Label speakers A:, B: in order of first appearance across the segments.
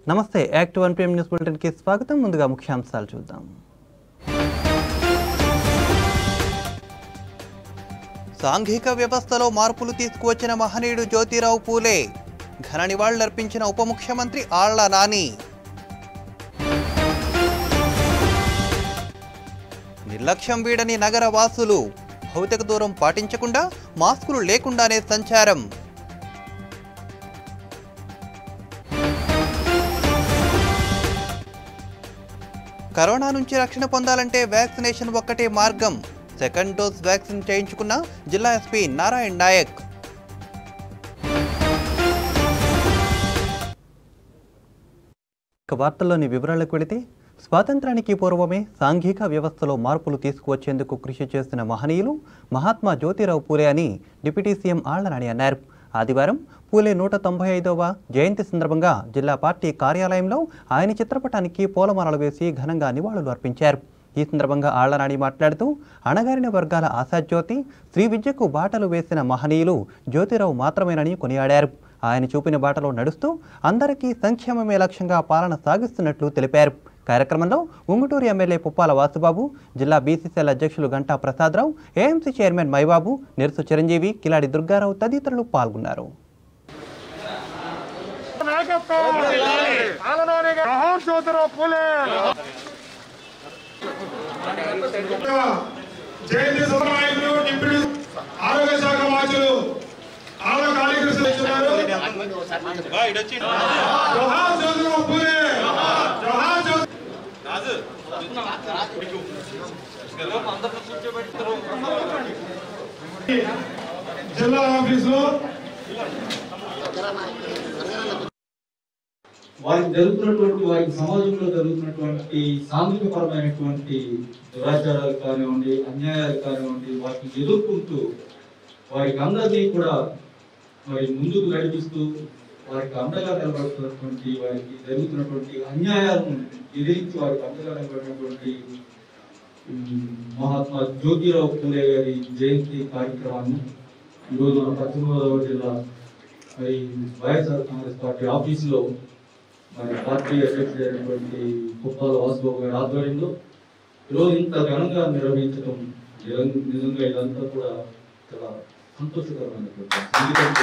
A: నమస్తే act one PM news బులెటిన్కి స్వాగతం ముందుగా ముఖ్యాంశాలు చూద్దాం సాంఘిక వ్యవస్థలో మార్పులు తీసుకువచ్చిన మహనీయుడు జ్యోతిరావు పూలే ఘన నివాళులర్పించిన ఉప ముఖ్యమంత్రి ఆళ్ల నాని నిర్లక్ష్యం వీడని నగర వాసులు భౌతిక దూరం పాటించకుండా మాస్కులు లేకుండానే సంచారం కరోనా నుంచి రక్షణ పొందాలంటే వ్యాక్సినేషన్ ఒక్కటే మార్గం సెకండ్ డోస్ వ్యాక్సిన్ చేయించుకున్న జిల్లా ఎస్పీ నారాయణ్ నాయక్ ఇక వార్తల్లోని వివరాలకు వెళితే స్వాతంత్రానికి పూర్వమే సాంఘిక వ్యవస్థలో మార్పులు తీసుకువచ్చేందుకు కృషి చేసిన మహనీయులు మహాత్మా జ్యోతిరావు పూలే అని డిప్యూటీ సీఎం ఆళ్లనాని అన్నారు ఆదివారం పూలే నూట తొంభై ఐదవ జయంతి సందర్భంగా జిల్లా పార్టీ కార్యాలయంలో ఆయన చిత్రపటానికి పూలమాలలు వేసి ఘనంగా నివాళులు అర్పించారు ఈ సందర్భంగా ఆళ్లనాని మాట్లాడుతూ అణగారిన వర్గాల ఆశాజ్యోతి శ్రీ విద్యకు బాటలు వేసిన మహనీయులు జ్యోతిరావు మాత్రమేనని కొనియాడారు ఆయన చూపిన బాటలో నడుస్తూ అందరికీ సంక్షేమమే లక్ష్యంగా పాలన సాగిస్తున్నట్లు తెలిపారు కార్యక్రమంలో ఉంగుటూరు ఎమ్మెల్యే పుప్పాల వాసుబాబు జిల్లా బీసీసీఎల్ అధ్యక్షులు గంటా ప్రసాదరావు ఏఎంసీ చైర్మన్ మైబాబు నిరసు చిరంజీవి కిలాడి దుర్గారావు తదితరులు పాల్గొన్నారు
B: నాయకత్వం పాలనోనిగా జవహర్ జ్యోతిరావు పూలే
C: జయంతి సమన్వయకులు డిప్యూటీ ఆరోగ్య శాఖ మార్చులు ఆళ్ళ కాళీకృష్ణ ఇస్తున్నారు జోహార్ జ్యోతిరావు పూలే జోహార్ జ్యోతి జిల్లా ఆఫీసులో
D: వారికి జరుగుతున్నటువంటి వారికి సమాజంలో జరుగుతున్నటువంటి సాంఘిక పరమైనటువంటి దురాచారాలు కానివ్వండి అన్యాయాలు కానివ్వండి వాటిని ఎదుర్కొంటూ వారికి అందరినీ కూడా మరి ముందుకు నడిపిస్తూ వారికి అండగా నిలబడుతున్నటువంటి వారికి జరుగుతున్నటువంటి అన్యాయాలను ఎదిరించి వారికి అండగా నిలబడినటువంటి ఉమ్, మహాత్మా జ్యోతిరావు పూలే గారి జయంతి కార్యక్రమాన్ని ఈరోజు మన పశ్చిమ గోదావరి జిల్లా మరి వైఎస్ఆర్ కాంగ్రెస్ పార్టీ ఆఫీసులో మరి పార్టీ అధ్యక్షుడైనటువంటి కుప్పాల వాసుబాబు గారి ఆధ్వర్యంలో ఈరోజు ఇంత ఘనంగా నిర్వహించడం నిజం- నిజంగా ఇదంతా కూడా చాలా సంతోషకరమైనటువంటి విషయం. ఎందుకంటే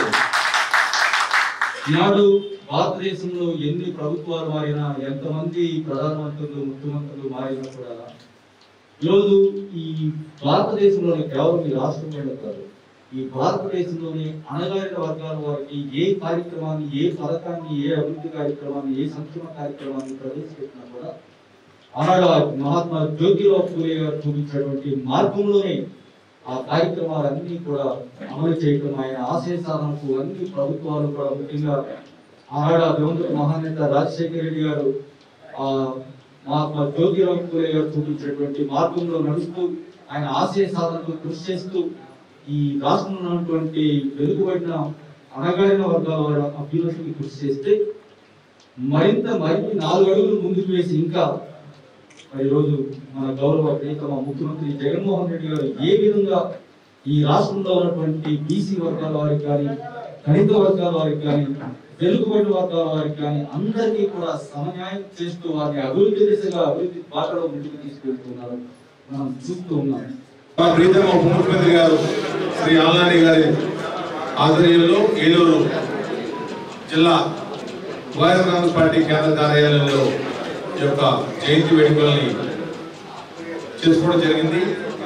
D: ఈనాడు భారతదేశంలో ఎన్ని ప్రభుత్వాలు మారినా ఎంతమంది ప్రధానమంత్రులు ముఖ్యమంత్రులు మారినా కూడా ఈరోజు ఈ భారతదేశంలోని కేవలం ఈ రాష్ట్రంలో కాదు ఈ భారతదేశంలోని అణగారిన వర్గాల వారికి ఏ కార్యక్రమాన్ని ఏ పథకాన్ని ఏ అభివృద్ధి కార్యక్రమాన్ని ఏ సంక్షేమ కార్యక్రమాన్ని ప్రవేశపెట్టినా కూడా ఆనాడు ఆ మహాత్మా జ్యోతిరావు పూలే గారు చూపించినటువంటి మార్గంలోనే ఆ కార్యక్రమాలన్నీ కూడా అమలు చేయడం ఆయన ఆశయ సాధనకు అన్ని ప్రభుత్వాలు కూడా ముఖ్యంగా ఆనాడు ఆ దివంగత మహానేత రాజశేఖర రెడ్డి గారు ఆ మహాత్మా జ్యోతిరావు పూలే గారు చూపించినటువంటి మార్గంలో నడుస్తూ ఆయన ఆశయ సాధనకు కృషి చేస్తూ ఈ రాష్ట్రంలో ఉన్నటువంటి వెనుకబడిన అణగారిన వర్గాల వారి అభ్యున్నతికి కృషి చేస్తే మరింత మరిన్ని నాలుగు అడుగులు ముందుకు వేసి ఇంకా మరి ఈరోజు మన గౌరవ ప్రియతమ ముఖ్యమంత్రి జగన్మోహన్ రెడ్డి గారు ఏ విధంగా ఈ రాష్ట్రంలో ఉన్నటువంటి బీసీ వర్గాల వారికి కానీ దళిత వర్గాల వారికి కానీ వెనుకబడిన వర్గాల వారికి కానీ అందరికీ కూడా సమన్యాయం చేస్తూ వారిని అభివృద్ధి దిశగా అభివృద్ధి బాటలో ముందుకు తీసుకెళ్తున్నారు మనం చూస్తూ ఉన్నాం
C: మా ప్రీతమ ఉప ముఖ్యమంత్రి గారు శ్రీ ఆల్నాని గారి ఆధ్వర్యంలో ఏలూరు జిల్లా వైఎస్ కాంగ్రెస్ పార్టీ కేంద్ర కార్యాలయంలో ఈ యొక్క జయంతి వేడుకల్ని చేసుకోవడం జరిగింది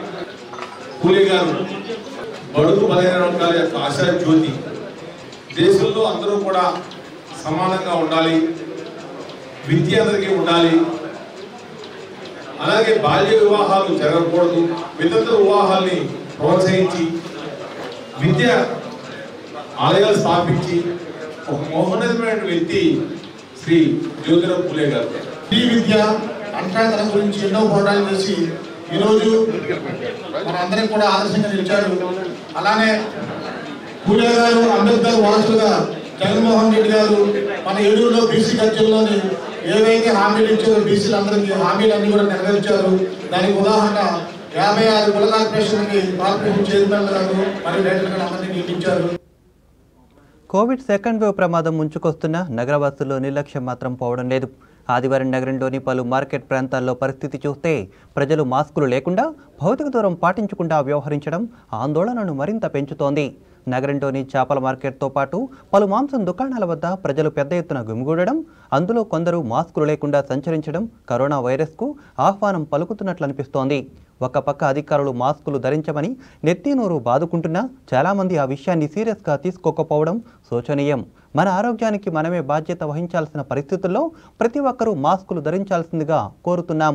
C: పూలే గారు బడుగు బలైన వర్గాల యొక్క ఆశా జ్యోతి దేశంలో అందరూ కూడా సమానంగా ఉండాలి విద్య అందరికీ ఉండాలి అలాగే బాల్య వివాహాలు జరగకూడదు వితంతు వివాహాల్ని ప్రోత్సహించి విద్య ఆలయాలు స్థాపించి ఒక మోహనమైన వ్యక్తి శ్రీ జ్యోతిరావు పూలే గారు
E: ఈ విద్య అంటాతనం గురించి ఎన్నో పోరాటాలు చేసి ఈరోజు మనందరం కూడా ఆదర్శంగా నిలిచారు అలానే పూలే గారు అంబేద్కర్ వారసులుగా జగన్మోహన్ రెడ్డి గారు మన ఏలూరులో బీసీ కల్చర్లోని ఏవైతే హామీలు ఇచ్చారో బీసీలందరికీ హామీలన్నీ కూడా నెరవేర్చారు దానికి ఉదాహరణ యాభై ఆరు కుల కార్పొరేషన్ కార్పొరేషన్ చైర్మన్ గారు మరియు డైరెక్టర్ గారు అందరినీ నియమించారు
A: కోవిడ్ సెకండ్ వేవ్ ప్రమాదం ముంచుకొస్తున్న నగరవాసుల్లో నిర్లక్ష్యం మాత్రం పోవడం లేదు ఆదివారం నగరంలోని పలు మార్కెట్ ప్రాంతాల్లో పరిస్థితి చూస్తే ప్రజలు మాస్కులు లేకుండా భౌతిక దూరం పాటించకుండా వ్యవహరించడం ఆందోళనను మరింత పెంచుతోంది నగరంలోని చేపల మార్కెట్తో పాటు పలు మాంసం దుకాణాల వద్ద ప్రజలు పెద్ద ఎత్తున గుమిగూడడం అందులో కొందరు మాస్కులు లేకుండా సంచరించడం కరోనా వైరస్కు ఆహ్వానం పలుకుతున్నట్లు అనిపిస్తోంది ఒక పక్క అధికారులు మాస్కులు ధరించమని నెత్తినూరు బాదుకుంటున్నా చాలామంది ఆ విషయాన్ని సీరియస్గా తీసుకోకపోవడం శోచనీయం మన ఆరోగ్యానికి మనమే బాధ్యత వహించాల్సిన పరిస్థితుల్లో ప్రతి ఒక్కరూ మాస్కులు ధరించాల్సిందిగా కోరుతున్నాం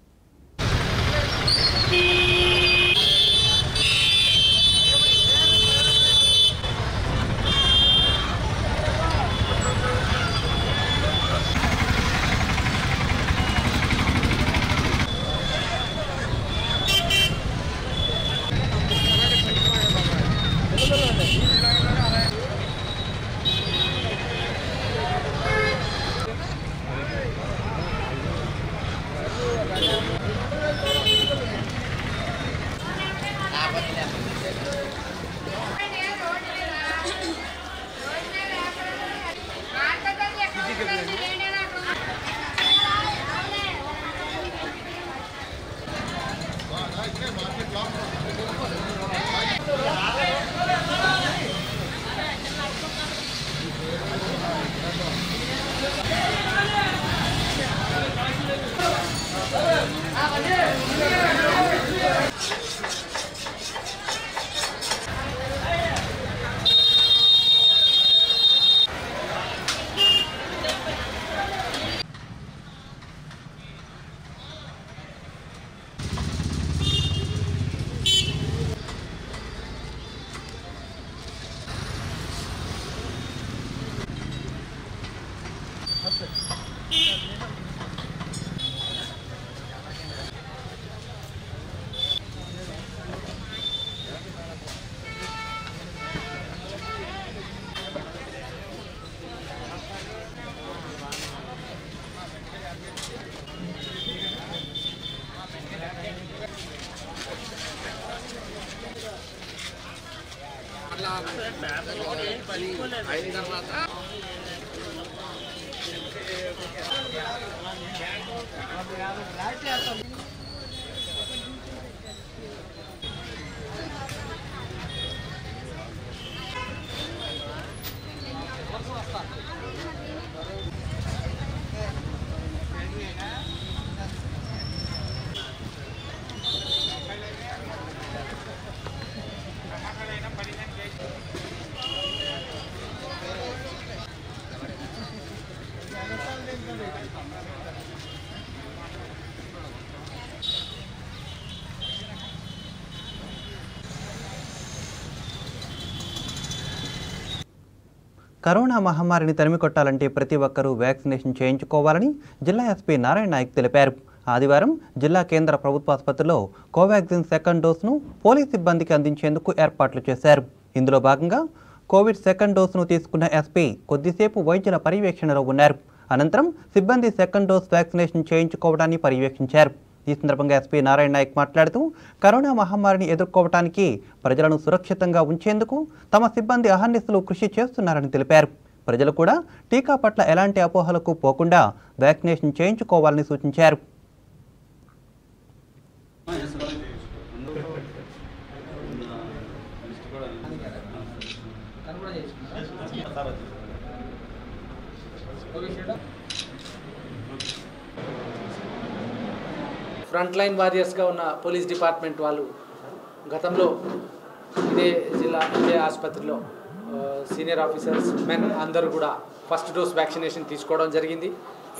A: కరోనా మహమ్మారిని తరిమికొట్టాలంటే ప్రతి ఒక్కరూ వ్యాక్సినేషన్ చేయించుకోవాలని జిల్లా ఎస్పీ నారాయణ నాయక్ తెలిపారు ఆదివారం జిల్లా కేంద్ర ప్రభుత్వ ఆసుపత్రిలో కోవాక్సిన్ సెకండ్ డోస్ను పోలీస్ సిబ్బందికి అందించేందుకు ఏర్పాట్లు చేశారు ఇందులో భాగంగా కోవిడ్ సెకండ్ డోస్ను తీసుకున్న ఎస్పీ కొద్దిసేపు వైద్యుల పర్యవేక్షణలో ఉన్నారు అనంతరం సిబ్బంది సెకండ్ డోస్ వ్యాక్సినేషన్ చేయించుకోవడాన్ని పర్యవేక్షించారు ఈ సందర్భంగా ఎస్పీ నారాయణ నాయక్ మాట్లాడుతూ కరోనా మహమ్మారిని ఎదుర్కోవడానికి ప్రజలను సురక్షితంగా ఉంచేందుకు తమ సిబ్బంది అహర్నిశలు కృషి చేస్తున్నారని తెలిపారు ప్రజలు కూడా టీకా పట్ల ఎలాంటి అపోహలకు పోకుండా వ్యాక్సినేషన్ చేయించుకోవాలని సూచించారు
F: ఫ్రంట్ లైన్ వారియర్స్గా ఉన్న పోలీస్ డిపార్ట్మెంట్ వాళ్ళు గతంలో ఇదే జిల్లా ఇదే ఆసుపత్రిలో ఆ, సీనియర్ ఆఫీసర్స్ మెన్ అందరూ కూడా ఫస్ట్ డోస్ వ్యాక్సినేషన్ తీసుకోవడం జరిగింది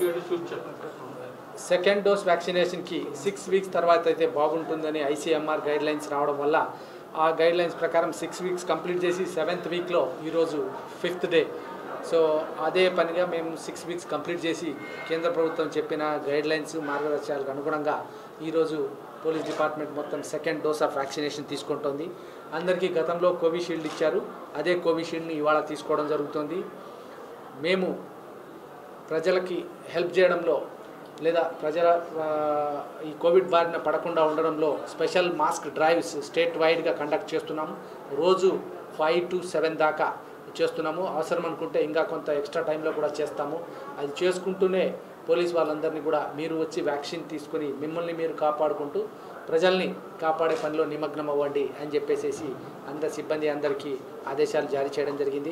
F: సెకండ్ డోస్ వ్యాక్సినేషన్కి సిక్స్ వీక్స్ తర్వాత అయితే బాగుంటుందని ఐసీఎంఆర్ గైడ్ లైన్స్ రావడం వల్ల ఆ గైడ్ లైన్స్ ప్రకారం సిక్స్ వీక్స్ కంప్లీట్ చేసి సెవెంత్ వీక్లో ఈరోజు ఫిఫ్త్ డే సో అదే పనిగా మేము సిక్స్ వీక్స్ కంప్లీట్ చేసి కేంద్ర ప్రభుత్వం చెప్పిన గైడ్ లైన్స్ మార్గదర్శకాలకు అనుగుణంగా ఈరోజు పోలీస్ డిపార్ట్మెంట్ మొత్తం సెకండ్ డోస్ ఆఫ్ వ్యాక్సినేషన్ తీసుకుంటోంది అందరికీ గతంలో కోవిషీల్డ్ ఇచ్చారు అదే కోవిషీల్డ్ని ఇవాళ తీసుకోవడం జరుగుతుంది మేము ప్రజలకి హెల్ప్ చేయడంలో లేదా ప్రజల ఆ, ఈ కోవిడ్ బారిన పడకుండా ఉండడంలో స్పెషల్ మాస్క్ డ్రైవ్స్ స్టేట్ వైడ్గా కండక్ట్ చేస్తున్నాము రోజు ఫైవ్ టు సెవెన్ దాకా చేస్తున్నాము అవసరం అనుకుంటే ఇంకా కొంత ఎక్స్ట్రా టైంలో కూడా చేస్తాము అది చేసుకుంటూనే పోలీస్ వాళ్ళందరినీ కూడా మీరు వచ్చి వ్యాక్సిన్ తీసుకుని మిమ్మల్ని మీరు కాపాడుకుంటూ ప్రజల్ని కాపాడే పనిలో నిమగ్నం అవ్వండి అని చెప్పేసేసి అందరి సిబ్బంది అందరికీ ఆదేశాలు జారీ చేయడం జరిగింది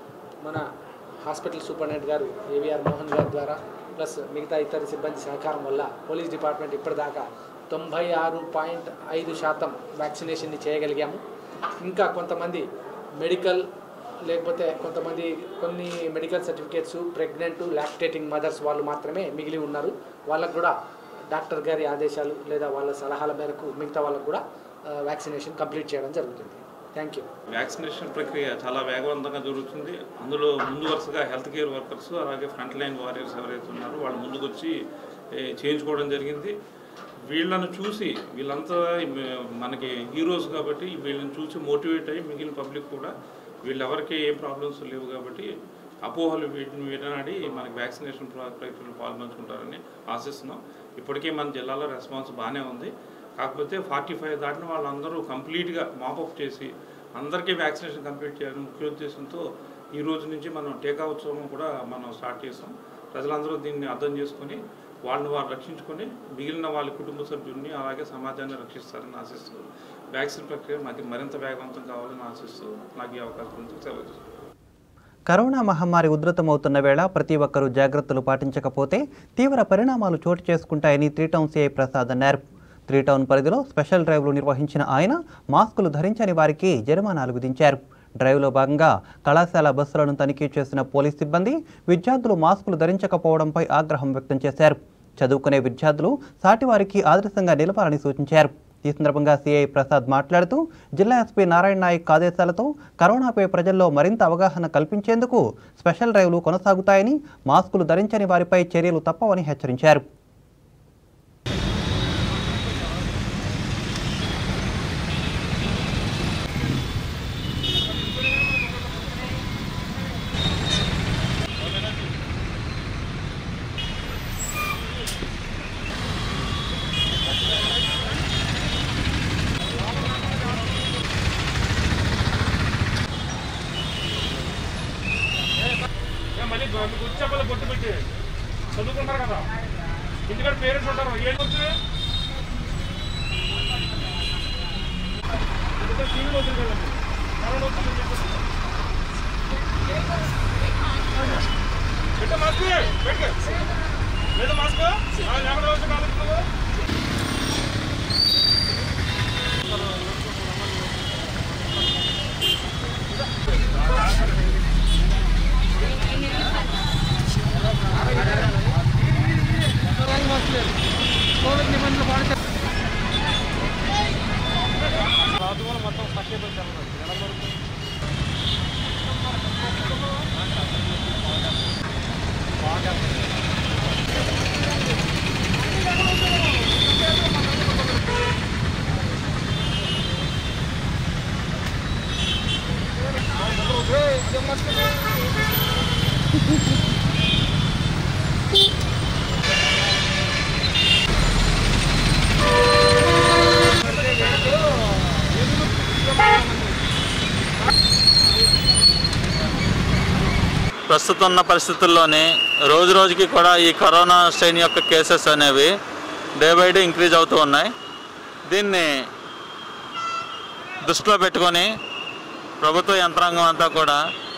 F: మన హాస్పిటల్ సూపరింటెండెంట్ గారు ఏవిఆర్ మోహన్ గారి ద్వారా ప్లస్ మిగతా ఇతర సిబ్బంది సహకారం వల్ల పోలీస్ డిపార్ట్మెంట్ ఇప్పటిదాకా తొంభై ఆరు పాయింట్ ఐదు శాతం వ్యాక్సినేషన్ని చేయగలిగాము ఇంకా కొంతమంది మెడికల్ లేకపోతే కొంతమంది కొన్ని medical certificates pregnant lactating mothers వాళ్ళు మాత్రమే మిగిలి ఉన్నారు వాళ్ళకు కూడా డాక్టర్ గారి ఆదేశాలు లేదా వాళ్ళ సలహాల మేరకు మిగతా వాళ్ళకు కూడా వ్యాక్సినేషన్ కంప్లీట్ చేయడం జరుగుతుంది థ్యాంక్ యూ
G: వ్యాక్సినేషన్ ప్రక్రియ చాలా వేగవంతంగా జరుగుతుంది అందులో ముందు వరుసగా హెల్త్ కేర్ వర్కర్స్ అలాగే ఫ్రంట్ లైన్ వారియర్స్ ఎవరైతే ఉన్నారో వాళ్ళు ముందుకు వచ్చి ఏ, చేయించుకోవడం జరిగింది వీళ్ళను చూసి వీళ్ళంతా మ- మనకి హీరోస్ కాబట్టి వీళ్ళని చూసి మోటివేట్ అయ్యి మిగిలిన పబ్లిక్ కూడా వీళ్ళెవరికి ఏ ప్రాబ్లమ్స్ లేవు కాబట్టి అపోహలు వీటిని వీటనాడి మనకి వ్యాక్సినేషన్ ప్ర- ప్రక్రియలో పాల్పంచుకుంటారని ఆశిస్తున్నాం ఇప్పటికే మన జిల్లాలో రెస్పాన్స్ బాగానే ఉంది కాకపోతే ఫార్టీ ఫైవ్ దాటిన వాళ్ళందరూ కంప్లీట్గా మాపప్ చేసి అందరికీ వ్యాక్సినేషన్ కంప్లీట్ చేయాలని ముఖ్య ఉద్దేశంతో ఈ రోజు నుంచి మనం టీకా ఉత్సవం కూడా మనం స్టార్ట్ చేస్తాం ప్రజలందరూ దీన్ని అర్థం చేసుకొని వాళ్ళని వారు రక్షించుకొని మిగిలిన వాళ్ళ కుటుంబ సభ్యుల్ని అలాగే సమాజాన్ని రక్షిస్తారని ఆశిస్తూ వ్యాక్సిన్ ప్రక్రియ మాకు మరింత వేగవంతం కావాలని ఆశిస్తూ నాకు ఈ అవకాశం ఉంది సెలవు తీసుకుంటాను.
A: కరోనా మహమ్మారి ఉధృతమవుతున్న వేళ ప్రతి ఒక్కరూ జాగ్రత్తలు పాటించకపోతే తీవ్ర పరిణామాలు చోటు చేసుకుంటాయని త్రీ టౌన్ సిఐ ప్రసాద్ అన్నారు త్రీ టౌన్ పరిధిలో స్పెషల్ డ్రైవ్లు నిర్వహించిన ఆయన మాస్కులు ధరించని వారికి జరిమానాలు విధించారు డ్రైవ్లో భాగంగా కళాశాల బస్సులను తనిఖీ చేసిన పోలీస్ సిబ్బంది విద్యార్థులు మాస్కులు ధరించకపోవడంపై ఆగ్రహం వ్యక్తం చేశారు చదువుకునే విద్యార్థులు సాటివారికి ఆదర్శంగా నిలపాలని సూచించారు ఈ సందర్భంగా సిఐ ప్రసాద్ మాట్లాడుతూ జిల్లా ఎస్పీ నారాయణ నాయక్ ఆదేశాలతో కరోనాపై ప్రజల్లో మరింత అవగాహన కల్పించేందుకు స్పెషల్ డ్రైవ్లు కొనసాగుతాయని మాస్కులు ధరించని వారిపై చర్యలు తప్పవని హెచ్చరించారు
B: మళ్ళీ గుర్చెప్పలు బొట్టు పెట్టి చదువుకుంటారు కదా ఇంటికాడ పేరెంట్స్ ఉంటారు ఏం వచ్చి టీవీలో వచ్చింది కదండి కరోనా వచ్చిందని చెప్పేసి. పెట్టు మాస్క్ పెట్టు లేదు మాస్క్ ఎక్కడ వచ్చి కాదు
H: ప్రస్తుతం ఉన్న పరిస్థితుల్లోనే రోజు రోజుకి కూడా ఈ కరోనా స్ట్రెయిన్ యొక్క కేసెస్ అనేవి డే బై డే ఇంక్రీజ్ అవుతూ ఉన్నాయి దీన్ని దృష్టిలో పెట్టుకొని ప్రభుత్వ యంత్రాంగం అంతా కూడా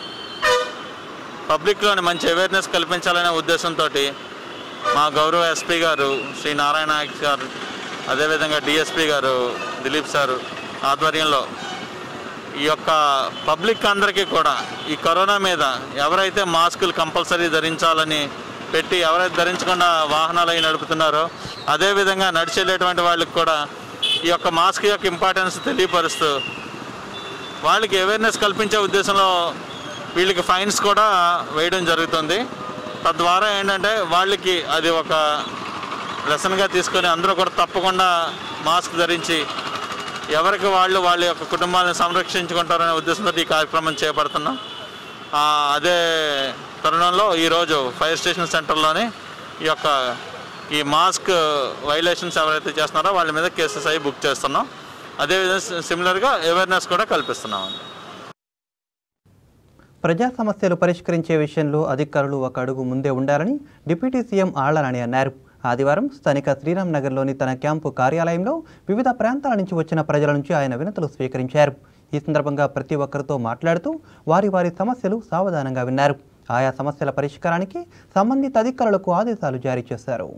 H: పబ్లిక్లోని మంచి అవేర్నెస్ కల్పించాలనే ఉద్దేశంతో మా గౌరవ ఎస్పీ గారు శ్రీ నారాయణ నాయక్ గారు అదేవిధంగా డిఎస్పీ గారు దిలీప్ సారు ఆధ్వర్యంలో ఈ యొక్క పబ్లిక్ అందరికీ కూడా ఈ కరోనా మీద ఎవరైతే మాస్కులు కంపల్సరీ ధరించాలని పెట్టి ఎవరైతే ధరించకుండా వాహనాలు అవి నడుపుతున్నారో అదేవిధంగా నడిచెళ్ళేటువంటి వాళ్ళకి కూడా ఈ యొక్క మాస్క్ యొక్క ఇంపార్టెన్స్ తెలియపరుస్తూ వాళ్ళకి అవేర్నెస్ కల్పించే ఉద్దేశంలో వీళ్ళకి ఫైన్స్ కూడా వేయడం జరుగుతుంది తద్వారా ఏంటంటే వాళ్ళకి అది ఒక లెసన్గా తీసుకొని అందరూ కూడా తప్పకుండా మాస్క్ ధరించి ఎవరికి వాళ్ళు వాళ్ళ యొక్క కుటుంబాలను సంరక్షించుకుంటారనే ఉద్దేశంతో ఈ కార్యక్రమం చేపడుతున్నాం ఆ, అదే తరుణంలో ఈరోజు ఫైర్ స్టేషన్ సెంటర్లోని ఈ యొక్క ఈ మాస్క్ వైలేషన్స్ ఎవరైతే చేస్తున్నారో వాళ్ళ మీద కేసెస్ అవి బుక్ చేస్తున్నాం అదేవిధంగా సిమిలర్గా అవేర్నెస్ కూడా కల్పిస్తున్నాం
A: ప్రజా సమస్యలు పరిష్కరించే విషయంలో అధికారులు ఒక అడుగు ముందే ఉండాలని డిప్యూటీ సీఎం ఆళ్లనాని అన్నారు ఆదివారం స్థానిక శ్రీరామ్ నగర్లోని తన క్యాంపు కార్యాలయంలో వివిధ ప్రాంతాల నుంచి వచ్చిన ప్రజల నుంచి ఆయన వినతులు స్వీకరించారు ఈ సందర్భంగా ప్రతి ఒక్కరితో మాట్లాడుతూ వారి వారి సమస్యలు సావధానంగా విన్నారు ఆయా సమస్యల పరిష్కారానికి సంబంధిత అధికారులకు ఆదేశాలు జారీ చేశారు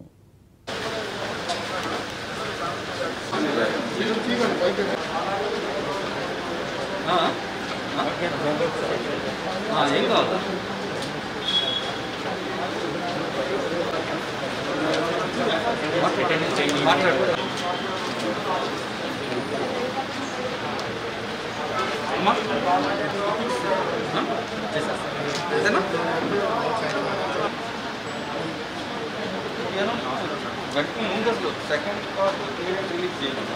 D: ఏం కావాలి మాట్లాడు అమ్మా అంతేనా గట్టి ముందు అసలు సెకండ్ పార్ట్ రిలీజ్ చేయాలి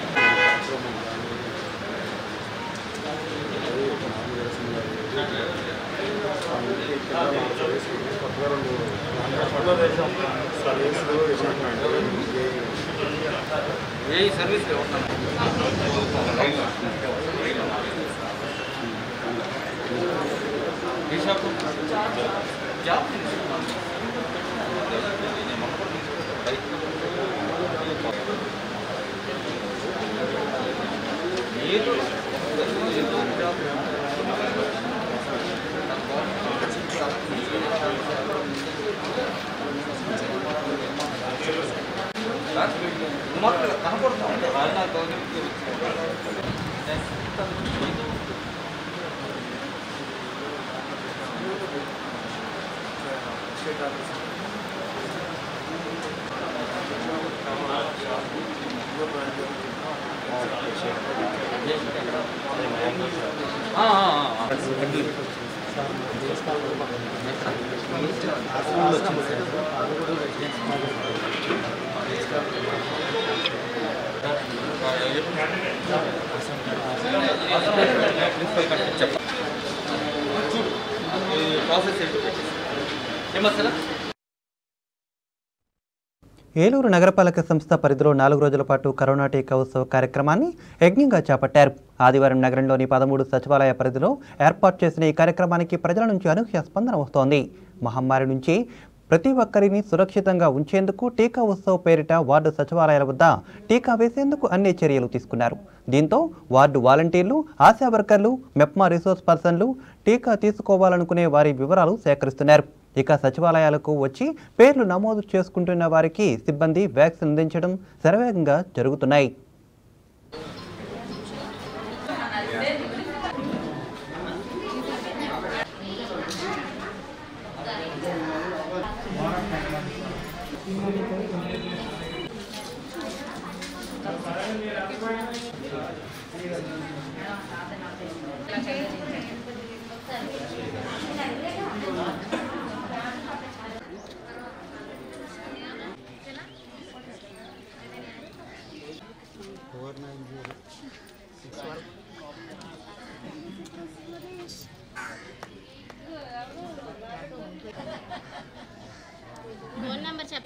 D: ఏ సర్వీస్ ఏ షాప్ జాబ్ ఏదో ఏదో జాబ్ మాత్రం కనపడుతూ ఉంటాయి రాజనా గవర్నమెంట్ ప్రాసెస్ ఏమసలా
A: ఏలూరు నగరపాలక సంస్థ పరిధిలో నాలుగు రోజుల పాటు కరోనా టీకా ఉత్సవ కార్యక్రమాన్ని యజ్ఞంగా చేపట్టారు ఆదివారం నగరంలోని పదమూడు సచివాలయ పరిధిలో ఏర్పాటు చేసిన ఈ కార్యక్రమానికి ప్రజల నుంచి అనూహ్య స్పందన వస్తోంది మహమ్మారి నుంచి ప్రతి ఒక్కరిని సురక్షితంగా ఉంచేందుకు టీకా ఉత్సవ్ పేరిట వార్డు సచివాలయాల వద్ద టీకా వేసేందుకు అన్ని చర్యలు తీసుకున్నారు దీంతో వార్డు వాలంటీర్లు ఆశా వర్కర్లు మెప్మా రిసోర్స్ పర్సన్లు టీకా తీసుకోవాలనుకునే వారి వివరాలు సేకరిస్తున్నారు ఇక సచివాలయాలకు వచ్చి పేర్లు నమోదు చేసుకుంటున్న వారికి సిబ్బంది వ్యాక్సిన్ అందించడం శరవేగంగా జరుగుతున్నాయి
I: ఫోన్ నెంబర్ చెప్ప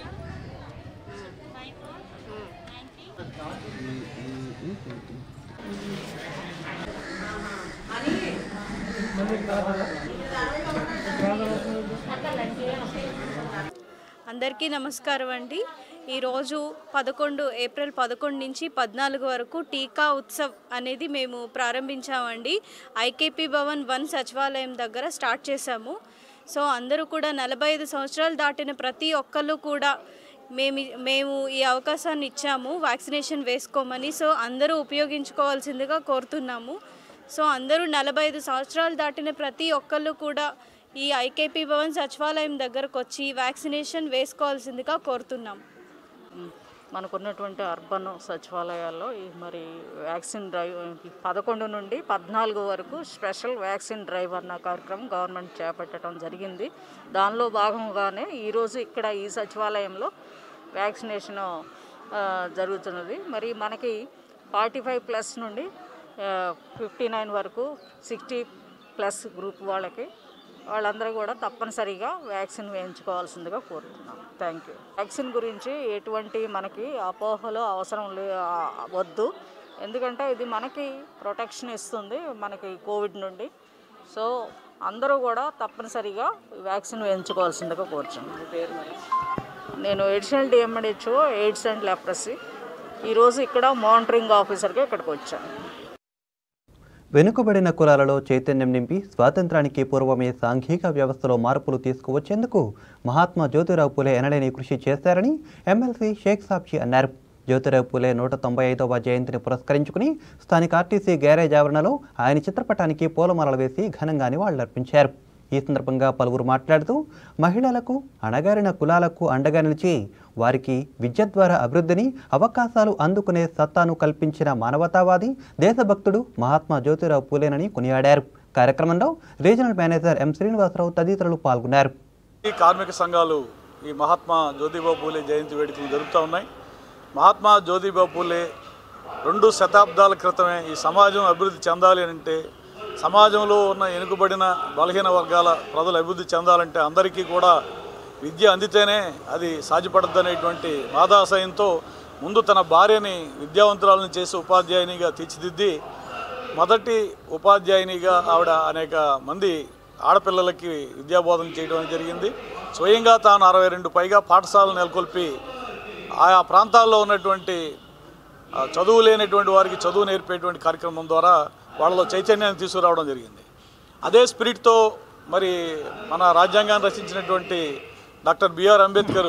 J: అందరికీ నమస్కారం అండి ఈరోజు పదకొండు ఏప్రిల్ పదకొండు నుంచి పద్నాలుగు వరకు టీకా ఉత్సవ్ అనేది మేము ప్రారంభించామండి ఐకేపీ భవన్ వన్ సచివాలయం దగ్గర స్టార్ట్ చేశాము సో అందరూ కూడా నలభై ఐదు సంవత్సరాలు దాటిన ప్రతి ఒక్కళ్ళు కూడా మేము మేము ఈ అవకాశాన్ని ఇచ్చాము వ్యాక్సినేషన్ వేసుకోమని సో అందరూ ఉపయోగించుకోవాల్సిందిగా కోరుతున్నాము సో అందరూ నలభై ఐదు సంవత్సరాలు దాటిన ప్రతి ఒక్కళ్ళు కూడా ఈ ఐకేపీ భవన్ సచివాలయం దగ్గరకు వచ్చి వ్యాక్సినేషన్ వేసుకోవాల్సిందిగా కోరుతున్నాం
K: మనకున్నటువంటి అర్బన్ సచివాలయాల్లో ఈ మరి వ్యాక్సిన్ డ్రైవ్ పదకొండు నుండి పద్నాలుగు వరకు స్పెషల్ వ్యాక్సిన్ డ్రైవ్ అన్న కార్యక్రమం గవర్నమెంట్ చేపట్టడం జరిగింది దానిలో భాగంగానే ఈరోజు ఇక్కడ ఈ సచివాలయంలో వ్యాక్సినేషన్ జరుగుతున్నది మరి మనకి ఫార్టీ ఫైవ్ ప్లస్ నుండి ఫిఫ్టీ నైన్ వరకు సిక్స్టీ ప్లస్ గ్రూప్ వాళ్ళకి వాళ్ళందరూ కూడా తప్పనిసరిగా వ్యాక్సిన్ వేయించుకోవాల్సిందిగా కోరుతున్నాం థ్యాంక్ యూ వ్యాక్సిన్ గురించి ఎటువంటి మనకి అపోహలు అవసరం లే ఆ- వద్దు ఎందుకంటే ఇది మనకి ప్రొటెక్షన్ ఇస్తుంది మనకి కోవిడ్ నుండి సో అందరూ కూడా తప్పనిసరిగా వ్యాక్సిన్ వేయించుకోవాల్సిందిగా కోరుచున్నాను నేను additional DMHO AIDS and leprosy ఈరోజు ఇక్కడ మానిటరింగ్ ఆఫీసర్గా ఇక్కడికి వచ్చాను
A: వెనుకబడిన కులాలలో చైతన్యం నింపి స్వాతంత్రానికి పూర్వమే సాంఘిక వ్యవస్థలో మార్పులు తీసుకువచ్చేందుకు మహాత్మా జ్యోతిరావు పూలే ఎనలేని కృషి చేశారని ఎమ్మెల్సీ షేక్ సాక్షి అన్నారు జ్యోతిరావు పూలే నూట తొంభై ఐదవ జయంతిని పురస్కరించుకుని స్థానిక ఆర్టీసీ గ్యారేజ్ ఆవరణలో ఆయన చిత్రపటానికి పూలమాలలు వేసి ఘనంగా నివాళులర్పించారు ఈ సందర్భంగా పలువురు మాట్లాడుతూ మహిళలకు అణగారిన కులాలకు అండగా నిలిచి వారికి విద్య ద్వారా అభివృద్ధిని అవకాశాలు అందుకునే సత్తాను కల్పించిన మానవతావాది దేశభక్తుడు మహాత్మా జ్యోతిరావు పూలేనని కొనియాడారు కార్యక్రమంలో రీజనల్ మేనేజర్ ఎం శ్రీనివాసరావు తదితరులు పాల్గొన్నారు
I: ఈ కార్మిక సంఘాలు ఈ మహాత్మా జ్యోతిబా పూలే జయంతి వేడుకలు జరుపుతూ ఉన్నాయి మహాత్మా జ్యోతిబా పూలే రెండు శతాబ్దాల క్రితమే ఈ సమాజం అభివృద్ధి చెందాలి అంటే సమాజంలో ఉన్న వెనుకబడిన బలహీన వర్గాల ప్రజలు అభివృద్ధి చెందాలంటే అందరికీ కూడా విద్య అందితేనే అది సాధ్యపడద్దు అనేటువంటి బాధాశయంతో ముందు తన భార్యని విద్యావంతురాలను చేసి ఉపాధ్యాయునిగా తీర్చిదిద్ది మొదటి ఉపాధ్యాయునిగా ఆవిడ అనేక మంది ఆడపిల్లలకి విద్యాబోధన చేయడం జరిగింది స్వయంగా తాను అరవై రెండు పైగా పాఠశాలలు నెలకొల్పి ఆయా ప్రాంతాల్లో ఉన్నటువంటి ఆ, చదువు లేనటువంటి వారికి చదువు నేర్పేటువంటి కార్యక్రమం ద్వారా వాళ్ళలో చైతన్యాన్ని తీసుకురావడం జరిగింది అదే స్పిరిట్తో మరి మన రాజ్యాంగాన్ని రచించినటువంటి డాక్టర్ బిఆర్ అంబేద్కర్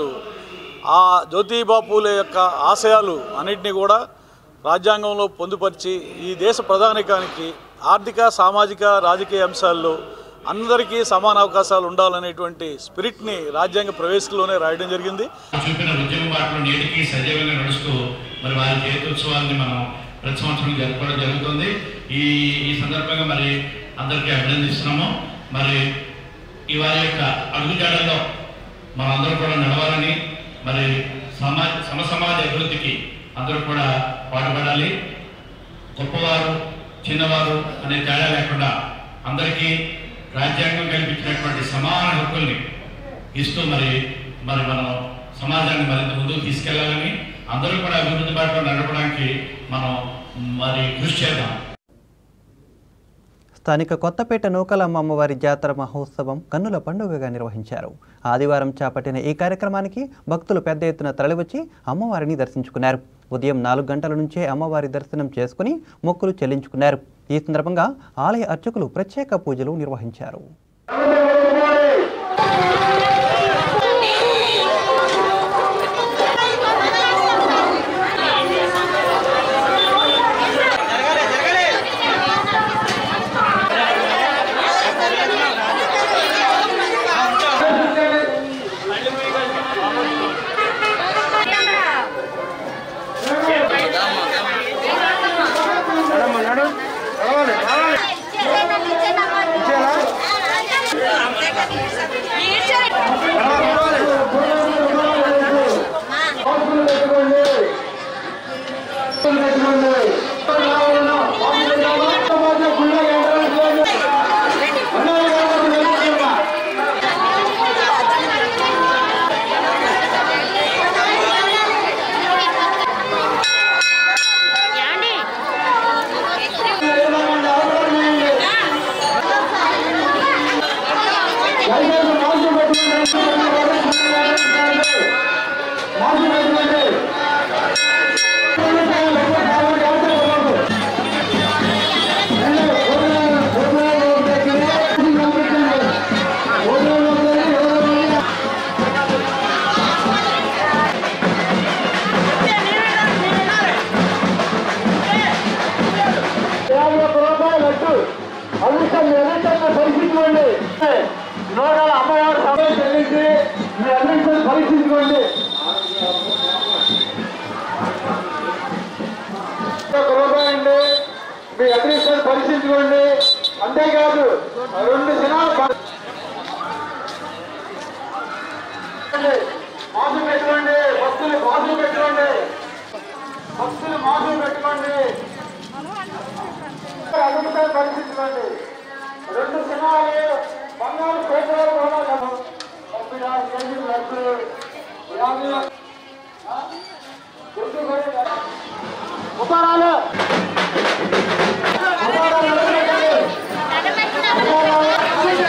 I: ఆ జ్యోతిబా పూలే యొక్క ఆశయాలు అన్నింటినీ కూడా రాజ్యాంగంలో పొందుపరిచి ఈ దేశ ప్రధానికానికి ఆర్థిక సామాజిక రాజకీయ అంశాల్లో అందరికీ సమాన అవకాశాలు ఉండాలనేటువంటి స్పిరిట్ని రాజ్యాంగ ప్రవేశంలోనే రాయడం జరిగింది
L: చూపిన ఉద్యమ బాటలో నేటికి సజీవంగా నడుస్తూ మరి వారి జయంత్యోత్సవాన్ని మనం ప్రతి సంవత్సరం జరుపుకోవడం జరుగుతుంది ఈ ఈ సందర్భంగా మరి అందరికీ అభినందిస్తున్నాము మరి ఈ వారి యొక్క అడుగుజాడల్లో మనందరూ కూడా నడవాలని మరి సమాజ సమసమాజ అభివృద్ధికి అందరూ కూడా పాటుపడాలి గొప్పవారు చిన్నవారు అనే తేడా లేకుండా అందరికీ రాజ్యాంగం కల్పించినటువంటి సమాన హక్కుల్ని ఇస్తూ మరి మరి మనం సమాజాన్ని మరింత ముందుకు తీసుకెళ్లాలని అందరూ కూడా అభివృద్ధి బాటలో నడపడానికి మనం మరి కృషి చేద్దాం
A: స్థానిక కొత్తపేట నూకలమ్మ అమ్మవారి జాతర మహోత్సవం కన్నుల పండుగగా నిర్వహించారు ఆదివారం చేపట్టిన ఈ కార్యక్రమానికి భక్తులు పెద్ద ఎత్తున తరలివచ్చి అమ్మవారిని దర్శించుకున్నారు ఉదయం నాలుగు గంటల నుంచే అమ్మవారి దర్శనం చేసుకుని మొక్కులు చెల్లించుకున్నారు ఈ సందర్భంగా ఆలయ అర్చకులు ప్రత్యేక పూజలు నిర్వహించారు
C: అమ్మవారు సమయం చెల్లించి మీ అందరికీ పరీక్షించుకోండి ఒక రూపాయి అండి మీ అదృష్టాన్ని పరీక్షించుకోండి అంతేకాదు రెండు దినాలు ప- మాసు పెట్టుకోండి భక్తులు మాసు పెట్టుకోండి భక్తులు మాసు పెట్టుకోండి అదృష్టాన్ని పరీక్షించుకోండి రెండు దినాలు బంగారు పేపర్ కూడా కదా. ముప్పై నాలుగు కేజీలు లడ్డు యాభై ఆ? గుర్తు కూడా కదా. ఉపహారాలు ఉపహారాలు ఎవరు పెట్టండి? ఉపహారాలు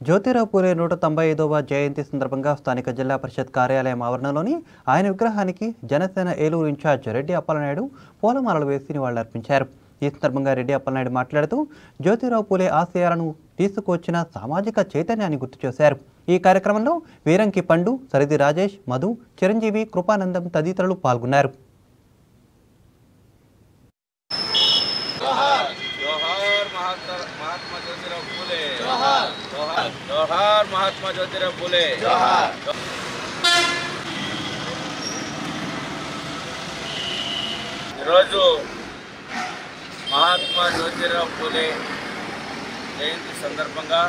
A: జ్యోతిరావు పూలే నూట తొంభై ఐదవ జయంతి సందర్భంగా స్థానిక జిల్లా పరిషత్ కార్యాలయం ఆవరణలోని ఆయన విగ్రహానికి జనసేన ఏలూరు ఇన్ఛార్జ్ రెడ్డి అప్పలనాయుడు పూలమాలలు వేసి నివాళులర్పించారు ఈ సందర్భంగా రెడ్డి అప్పలనాయుడు మాట్లాడుతూ జ్యోతిరావు పూలే ఆశయాలను తీసుకొచ్చిన సామాజిక చైతన్యాన్ని గుర్తు చేశారు ఈ కార్యక్రమంలో వీరంకి పండు సరిది రాజేష్ మధు చిరంజీవి కృపానందం తదితరులు పాల్గొన్నారు
M: జోహార్ మహాత్మా మహాత్మా జ్యోతిరావు పూలే జోహార్ జోహార్ మహాత్మా జ్యోతిరావు పూలే జోహార్ ఈరోజు మహాత్మా జ్యోతిరావు పూలే జయంతి సందర్భంగా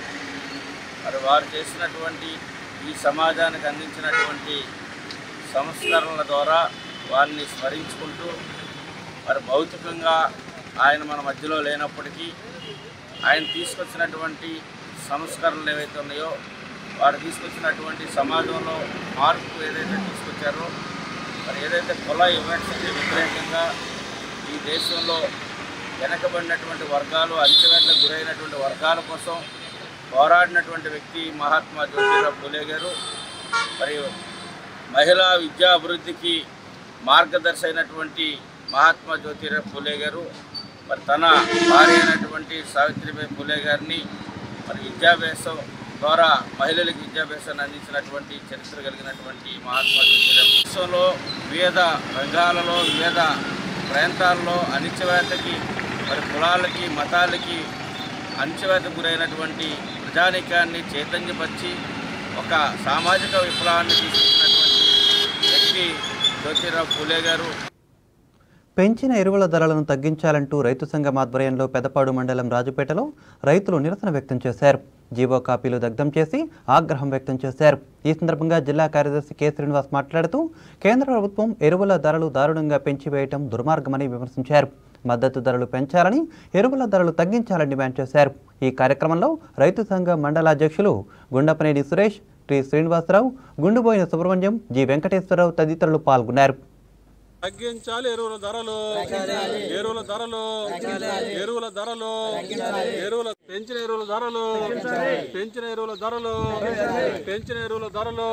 M: మరి వారు చేసినటువంటి ఈ సమాజానికి అందించినటువంటి సంస్కరణల ద్వారా వారిని స్మరించుకుంటూ మరి భౌతికంగా ఆయన మన మధ్యలో లేనప్పటికీ ఆయన తీసుకొచ్చినటువంటి సంస్కరణలు ఏవైతే ఉన్నాయో వారు తీసుకొచ్చినటువంటి సమాజంలో మార్పు ఏదైతే తీసుకొచ్చారో మరి ఏదైతే కుల వివక్షకి వ్యతిరేకంగా ఈ దేశంలో వెనకబడినటువంటి వర్గాలు అణచివేతలకు గురైనటువంటి వర్గాల కోసం పోరాడినటువంటి వ్యక్తి మహాత్మా జ్యోతిరావు పూలే గారు మరియు మహిళా విద్యా అభివృద్ధికి మార్గదర్శి అయినటువంటి మహాత్మా జ్యోతిరావు పూలే గారు మరి తన భార్య అయినటువంటి సావిత్రిబాయి పూలే గారిని మరి విద్యాభ్యాసం ద్వారా మహిళలకు విద్యాభ్యాసాన్ని అందించినటువంటి చరిత్ర కలిగినటువంటి మహాత్మా జ్యోతిరావు దేశంలో వివిధ రంగాలలో వివిధ ప్రాంతాల్లో అణిచివేతకి మరి కులాలకి మతాలకి అణచివేతకు గురైనటువంటి ప్రజానీకాన్ని చైతన్యపరిచి ఒక సామాజిక విప్లవాన్ని తీసుకొచ్చినటువంటి వ్యక్తి జ్యోతిరావు పూలే గారు
A: పెంచిన ఎరువుల ధరలను తగ్గించాలంటూ రైతు సంఘం ఆధ్వర్యంలో పెదపాడు మండలం రాజుపేటలో రైతులు నిరసన వ్యక్తం చేశారు జీవో కాపీలు దగ్ధం చేసి ఆగ్రహం వ్యక్తం చేశారు ఈ సందర్భంగా జిల్లా కార్యదర్శి కె శ్రీనివాస్ మాట్లాడుతూ కేంద్ర ప్రభుత్వం ఎరువుల ధరలు దారుణంగా పెంచివేయటం దుర్మార్గమని విమర్శించారు మద్దతు ధరలు పెంచాలని ఎరువుల ధరలు తగ్గించాలని డిమాండ్ చేశారు ఈ కార్యక్రమంలో రైతు సంఘం మండల అధ్యక్షులు గుండపనేని సురేష్ టి శ్రీనివాసరావు గుండుబోయిన సుబ్రహ్మణ్యం జి వెంకటేశ్వరరావు తదితరులు పాల్గొన్నారు
I: తగ్గించాలి ఎరువుల ధరలు ఎరువుల ధరలు ఎరువుల ధరలు ఎరువుల పెంచిన ఎరువుల ధరలు పెంచిన ఎరువుల ధరలు పెంచిన ఎరువుల ధరలు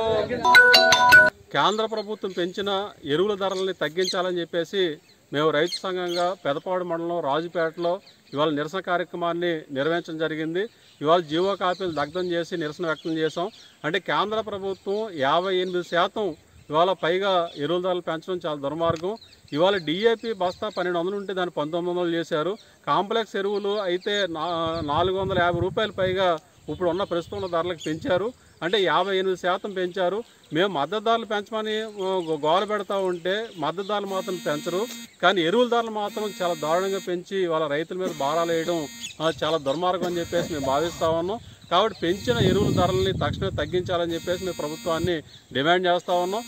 I: కేంద్ర ప్రభుత్వం పెంచిన ఎరువుల ధరల్ని తగ్గించాలని చెప్పేసి మేము రైతు సంఘంగా పెదపాడు మండలం రాజుపేటలో ఇవాళ నిరసన కార్యక్రమాన్ని నిర్వహించడం జరిగింది ఇవాళ జీవో కాపీలు దగ్ధం చేసి నిరసన వ్యక్తం చేశాం అంటే కేంద్ర ప్రభుత్వం యాభై ఎనిమిది శాతం ఇవాళ పైగా ఎరువుల ధరలు పెంచడం చాలా దుర్మార్గం ఇవాళ డిఏపి బస్తా పన్నెండు వందలు ఉంటే దాన్ని పంతొమ్మిది వందలు చేశారు కాంప్లెక్స్ ఎరువులు అయితే నా నాలుగు వందల యాభై రూపాయలు పైగా ఇప్పుడు ఉన్న ప్రస్తుతం ఉన్న ధరలకు పెంచారు అంటే యాభై ఎనిమిది శాతం పెంచారు మేము మద్దతు ధరలు పెంచమని ఆ, గోల పెడతా ఉంటే మద్దతు ధరలు మాత్రం పెంచరు కానీ ఎరువుల ధరలు మాత్రం చాలా దారుణంగా పెంచి వాళ్ళ రైతుల మీద భారాలు వేయడం ఆ, చాలా దుర్మార్గం అని చెప్పేసి మేము భావిస్తా ఉన్నాం కాబట్టి పెంచిన ఎరువుల ధరల్ని తక్షణమే తగ్గించాలని చెప్పేసి మేము ప్రభుత్వాన్ని డిమాండ్ చేస్తా ఉన్నాం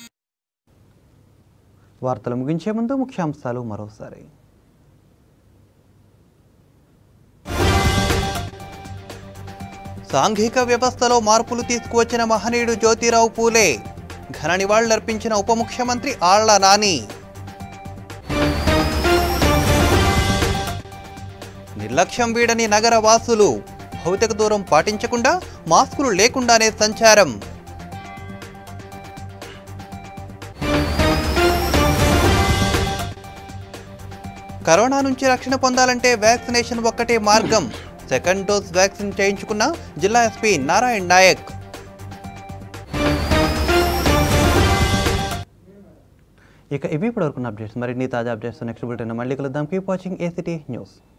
A: వార్తలు ముగించే ముందు ముఖ్యాంశాలు మరోసారి సాంఘిక వ్యవస్థలో మార్పులు తీసుకువచ్చిన మహనీయుడు జ్యోతిరావు పూలే ఘన నివాళులర్పించిన ఉప ముఖ్యమంత్రి ఆళ్ల నాని నిర్లక్ష్యం వీడని నగర వాసులు భౌతిక దూరం పాటించకుండా మాస్కులు లేకుండానే సంచారం కరోనా నుంచి రక్షణ పొందాలంటే వ్యాక్సినేషన్ ఒక్కటే మార్గం సెకండ్ డోస్ వ్యాక్సిన్ చేయించుకున్న జిల్లా ఎస్పీ నారాయణ్ నాయక్ ఇక ఇవి ఇప్పటివరకు అప్డేట్స్ మరిన్ని తాజా అప్డేట్స్ నెక్స్ట్ బులెటిన్ మళ్ళీ కలుద్దాం కీప్ వాచింగ్ ఏసిటీ న్యూస్